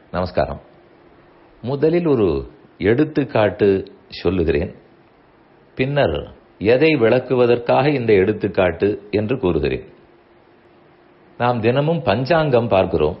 நமஸ்காரம் முதலில் ஒரு எடுத்துக்காட்டு சொல்லுகிறேன் பின்னர் எதை விளக்குவதற்காக இந்த எடுத்துக்காட்டு என்று கூறுகிறேன் நாம் தினமும் பஞ்சாங்கம் பார்க்கிறோம்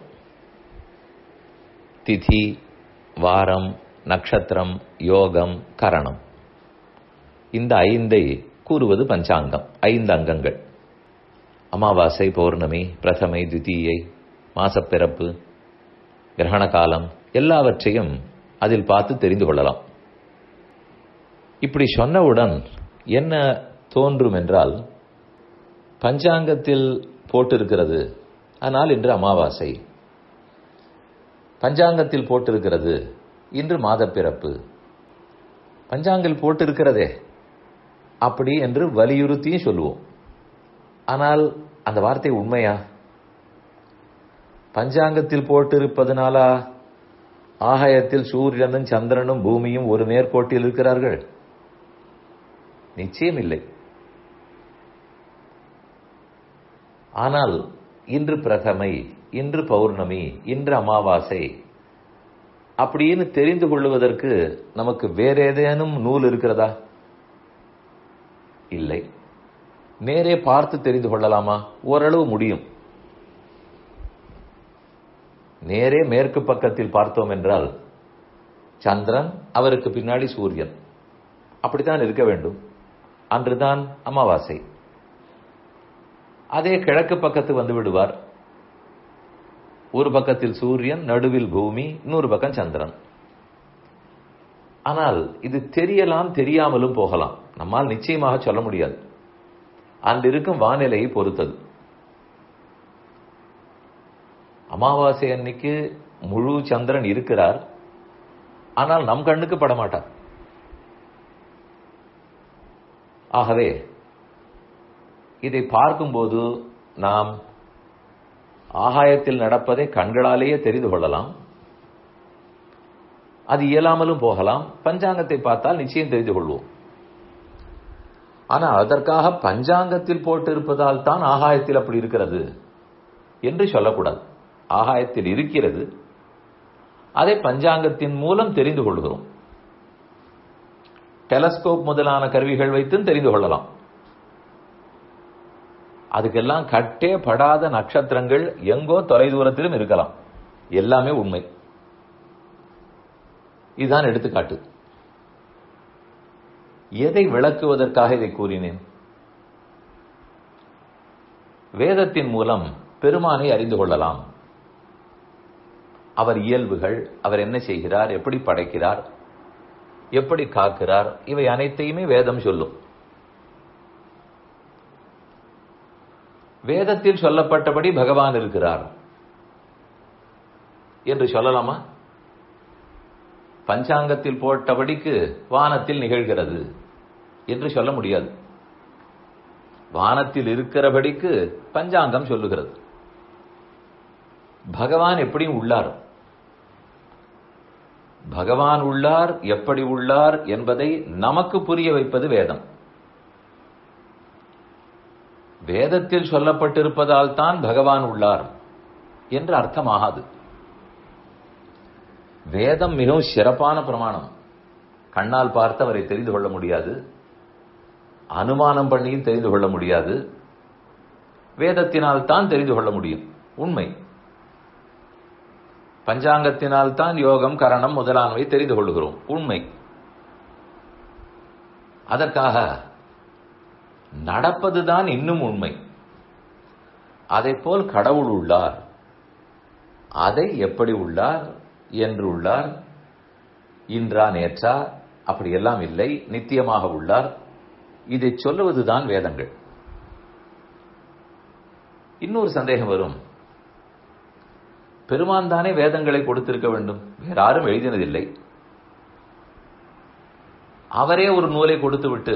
திதி வாரம் நட்சத்திரம் யோகம் கரணம் இந்த ஐந்தை கூறுவது பஞ்சாங்கம் ஐந்து அங்கங்கள் அமாவாசை பௌர்ணமி பிரதமை தித்தீயை மாசப்பிறப்பு கிரகண காலம் எல்லாவற்றையும் அதில் பார்த்து தெரிந்து கொள்ளலாம் இப்படி சொன்னவுடன் என்ன தோன்றும் என்றால் பஞ்சாங்கத்தில் போட்டிருக்கிறது ஆனால் இன்று அமாவாசை பஞ்சாங்கத்தில் போட்டிருக்கிறது இன்று மாதப்பிறப்பு பஞ்சாங்கில் போட்டிருக்கிறதே அப்படி என்று வலியுறுத்தியும் சொல்லுவோம் ஆனால் அந்த வார்த்தை உண்மையா பஞ்சாங்கத்தில் போட்டிருப்பதனாலா ஆகாயத்தில் சூரியனும் சந்திரனும் பூமியும் ஒரு நேர்கோட்டில் இருக்கிறார்கள் நிச்சயம் இல்லை ஆனால் இன்று பிரதமை இன்று பௌர்ணமி இன்று அமாவாசை அப்படின்னு தெரிந்து கொள்வதற்கு நமக்கு வேற ஏதேனும் நூல் இருக்கிறதா இல்லை நேரே பார்த்து தெரிந்து கொள்ளலாமா ஓரளவு முடியும் நேரே மேற்கு பக்கத்தில் பார்த்தோம் என்றால் சந்திரன் அவருக்கு பின்னாடி சூரியன் அப்படித்தான் இருக்க வேண்டும் அன்றுதான் அமாவாசை அதே கிழக்கு பக்கத்து வந்து விடுவார் ஒரு பக்கத்தில் சூரியன் நடுவில் பூமி இன்னொரு பக்கம் சந்திரன் ஆனால் இது தெரியலாம் தெரியாமலும் போகலாம் நம்மால் நிச்சயமாக சொல்ல முடியாது அன்று இருக்கும் வானிலையை பொறுத்தது அமாவாசை அன்னைக்கு முழு சந்திரன் இருக்கிறார் ஆனால் நம் கண்ணுக்கு படமாட்டார் ஆகவே இதை பார்க்கும்போது நாம் ஆகாயத்தில் நடப்பதை கண்களாலேயே தெரிந்து கொள்ளலாம் அது இயலாமலும் போகலாம் பஞ்சாங்கத்தை பார்த்தால் நிச்சயம் தெரிந்து கொள்வோம் ஆனால் அதற்காக பஞ்சாங்கத்தில் போட்டு இருப்பதால் தான் ஆகாயத்தில் அப்படி இருக்கிறது என்று சொல்லக்கூடாது ஆகாயத்தில் இருக்கிறது அதை பஞ்சாங்கத்தின் மூலம் தெரிந்து கொள்கிறோம் டெலஸ்கோப் முதலான கருவிகள் வைத்தும் தெரிந்து கொள்ளலாம் அதுக்கெல்லாம் கட்டே படாத நட்சத்திரங்கள் எங்கோ தொலைதூரத்திலும் இருக்கலாம் எல்லாமே உண்மை இதுதான் எடுத்துக்காட்டு எதை விளக்குவதற்காக இதை கூறினேன் வேதத்தின் மூலம் பெருமானை அறிந்து கொள்ளலாம் அவர் இயல்புகள் அவர் என்ன செய்கிறார் எப்படி படைக்கிறார் எப்படி காக்கிறார் இவை அனைத்தையுமே வேதம் சொல்லும் வேதத்தில் சொல்லப்பட்டபடி பகவான் இருக்கிறார் என்று சொல்லலாமா பஞ்சாங்கத்தில் போட்டபடிக்கு வானத்தில் நிகழ்கிறது என்று சொல்ல முடியாது வானத்தில் இருக்கிறபடிக்கு பஞ்சாங்கம் சொல்லுகிறது பகவான் எப்படியும் உள்ளார் பகவான் உள்ளார் எப்படி உள்ளார் என்பதை நமக்கு புரிய வைப்பது வேதம் வேதத்தில் சொல்லப்பட்டிருப்பதால் தான் பகவான் உள்ளார் என்று அர்த்தமாகாது வேதம் மிகவும் சிறப்பான பிரமாணம் கண்ணால் பார்த்து அவரை தெரிந்து கொள்ள முடியாது அனுமானம் பண்ணியும் தெரிந்து கொள்ள முடியாது வேதத்தினால் தான் தெரிந்து கொள்ள முடியும் உண்மை பஞ்சாங்கத்தினால் தான் யோகம் கரணம் முதலானவை தெரிந்து கொள்கிறோம் உண்மை அதற்காக நடப்பதுதான் இன்னும் உண்மை அதை போல் கடவுள் உள்ளார் அதை எப்படி உள்ளார் என்று உள்ளார் இன்றா நேற்றா அப்படி எல்லாம் இல்லை நித்தியமாக உள்ளார் இதை சொல்லுவதுதான் வேதங்கள் இன்னொரு சந்தேகம் வரும் பெருமான் தானே வேதங்களை கொடுத்திருக்க வேண்டும் வேற யாரும் எழுதினதில்லை அவரே ஒரு நூலை கொடுத்து விட்டு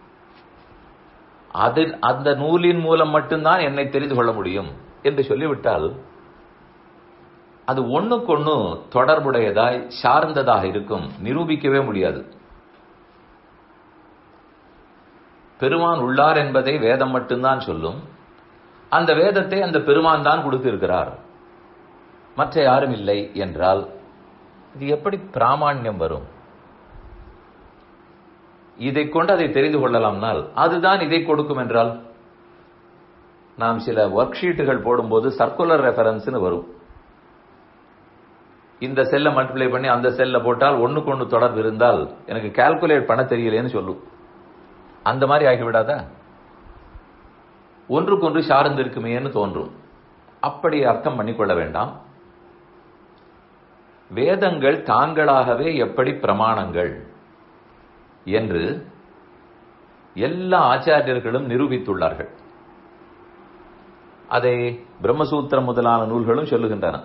அது அந்த நூலின் மூலம் மட்டும்தான் என்னை தெரிந்து கொள்ள முடியும் என்று சொல்லிவிட்டால் அது ஒண்ணுக்கொண்ணு தொடர்புடையதாய் சார்ந்ததாக இருக்கும் நிரூபிக்கவே முடியாது பெருமான் உள்ளார் என்பதை வேதம் மட்டும்தான் சொல்லும் அந்த வேதத்தை அந்த பெருமான் தான் கொடுத்திருக்கிறார் மற்ற யாரும் இல்லை என்றால் இது எப்படி பிராமாண்யம் வரும் இதை கொண்டு அதை தெரிந்து கொள்ளலாம்னால் அதுதான் இதை கொடுக்கும் என்றால் நாம் சில ஒர்க் ஷீட்டுகள் போடும்போது சர்க்குலர் ரெஃபரன்ஸ்னு வரும் இந்த செல்லை மல்டிப்ளை பண்ணி அந்த செல்ல போட்டால் ஒண்ணுக்கு ஒன்று தொடர்பு இருந்தால் எனக்கு கால்குலேட் பண்ண தெரியலேன்னு சொல்லும் அந்த மாதிரி ஆகிவிடாதா ஒன்றுக்கொன்று சார்ந்து இருக்குமேன்னு தோன்றும் அப்படி அர்த்தம் பண்ணிக்கொள்ள வேண்டாம் வேதங்கள் தாங்களாகவே எப்படி பிரமாணங்கள் என்று எல்லா ஆச்சாரியர்களும் நிரூபித்துள்ளார்கள் அதை பிரம்மசூத்திரம் முதலான நூல்களும் சொல்லுகின்றன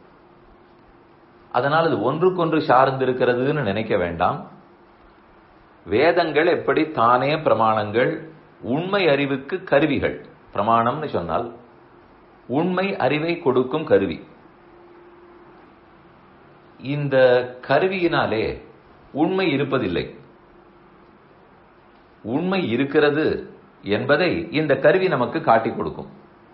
அதனால் அது ஒன்றுக்கொன்று சார்ந்து இருக்கிறதுன்னு நினைக்க வேண்டாம் வேதங்கள் எப்படி தானே பிரமாணங்கள் உண்மை அறிவுக்கு கருவிகள் பிரமாணம்னு சொன்னால் உண்மை அறிவை கொடுக்கும் கருவி இந்த கருவியினாலே உண்மை இருப்பதில்லை உண்மை இருக்கிறது என்பதை இந்த கருவி நமக்கு காட்டி கொடுக்கும்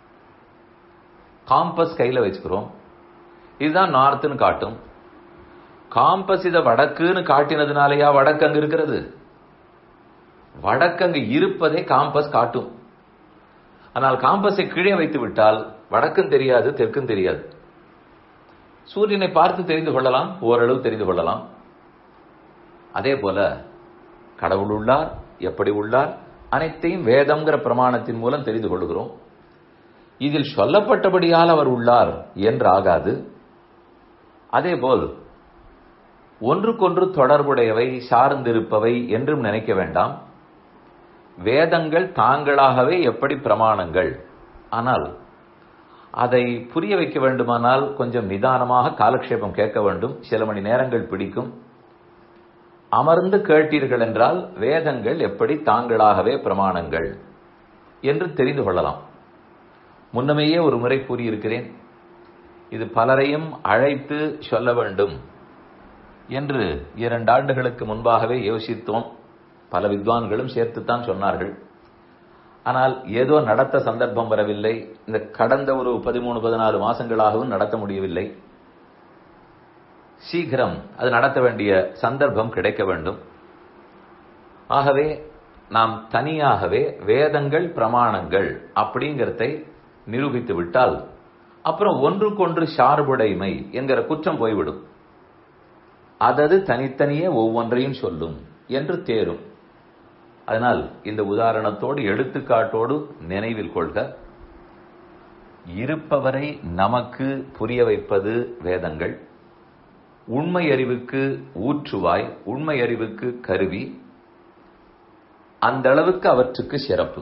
காம்பஸ் கையில வச்சுக்கிறோம் இதுதான் நார்த்னு காட்டும் காம்பஸ் இத வடக்குன்னு காட்டினதுனாலயா வடக்கு அங்க இருக்கிறது வடக்கு அங்கு இருப்பதை காம்பஸ் காட்டும் ஆனால் காம்பஸை கீழே வைத்து விட்டால் வடக்கும் தெரியாது தெற்கும் தெரியாது சூரியனை பார்த்து தெரிந்து கொள்ளலாம் ஓரளவு தெரிந்து கொள்ளலாம் அதே போல கடவுள் உள்ளார் எப்படி உள்ளார் அனைத்தையும் வேதம்ங்கிற பிரமாணத்தின் மூலம் தெரிந்து கொள்கிறோம் இதில் சொல்லப்பட்டபடியால் அவர் உள்ளார் என்று ஆகாது அதேபோல் ஒன்றுக்கொன்று தொடர்புடையவை சார்ந்திருப்பவை என்றும் நினைக்க வேண்டாம் வேதங்கள் தாங்களாகவே எப்படி பிரமாணங்கள் ஆனால் அதை புரிய வைக்க வேண்டுமானால் கொஞ்சம் நிதானமாக காலக்ஷேபம் கேட்க வேண்டும் சில மணி நேரங்கள் பிடிக்கும் அமர்ந்து கேட்டீர்கள் என்றால் வேதங்கள் எப்படி தாங்களாகவே பிரமாணங்கள் என்று தெரிந்து கொள்ளலாம் முன்னமேயே ஒரு முறை கூறியிருக்கிறேன் இது பலரையும் அழைத்து சொல்ல வேண்டும் என்று இரண்டு ஆண்டுகளுக்கு முன்பாகவே யோசித்தோம் பல வித்வான்களும் சேர்த்துத்தான் சொன்னார்கள் ஆனால் ஏதோ நடத்த சந்தர்ப்பம் வரவில்லை இந்த கடந்த ஒரு பதிமூணு பதினாலு மாசங்களாகவும் நடத்த முடியவில்லை சீக்கிரம் அது நடத்த வேண்டிய சந்தர்ப்பம் கிடைக்க வேண்டும் ஆகவே நாம் தனியாகவே வேதங்கள் பிரமாணங்கள் அப்படிங்கிறதை நிரூபித்து விட்டால் அப்புறம் ஒன்றுக்கொன்று சார்புடைமை என்கிற குற்றம் போய்விடும் அதது தனித்தனியே ஒவ்வொன்றையும் சொல்லும் என்று தேரும் அதனால் இந்த உதாரணத்தோடு எடுத்துக்காட்டோடு நினைவில் கொள்க இருப்பவரை நமக்கு புரிய வைப்பது வேதங்கள் உண்மை அறிவுக்கு ஊற்றுவாய் உண்மை அறிவுக்கு கருவி அந்த அளவுக்கு அவற்றுக்கு சிறப்பு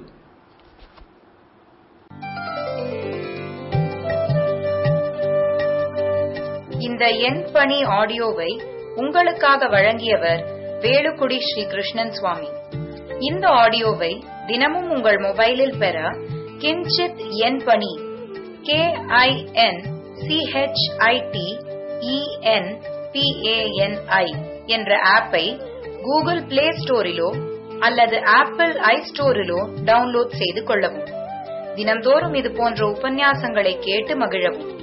இந்த எண் பணி ஆடியோவை உங்களுக்காக வழங்கியவர் வேலுக்குடி ஸ்ரீ கிருஷ்ணன் சுவாமி இந்த ஆடியோவை தினமும் உங்கள் மொபைலில் பெற கிஞ்சித் எண் பணி கே ஐ என் சிஹெச்ஐடி இஎன் பிஏஎன்ஐ என்ற ஆப்பை கூகுள் பிளே ஸ்டோரிலோ அல்லது ஆப்பிள் ஐ ஸ்டோரிலோ டவுன்லோட் செய்து கொள்ளவும் தினம்தோறும் இது போன்ற உபன்யாசங்களை கேட்டு மகிழவும்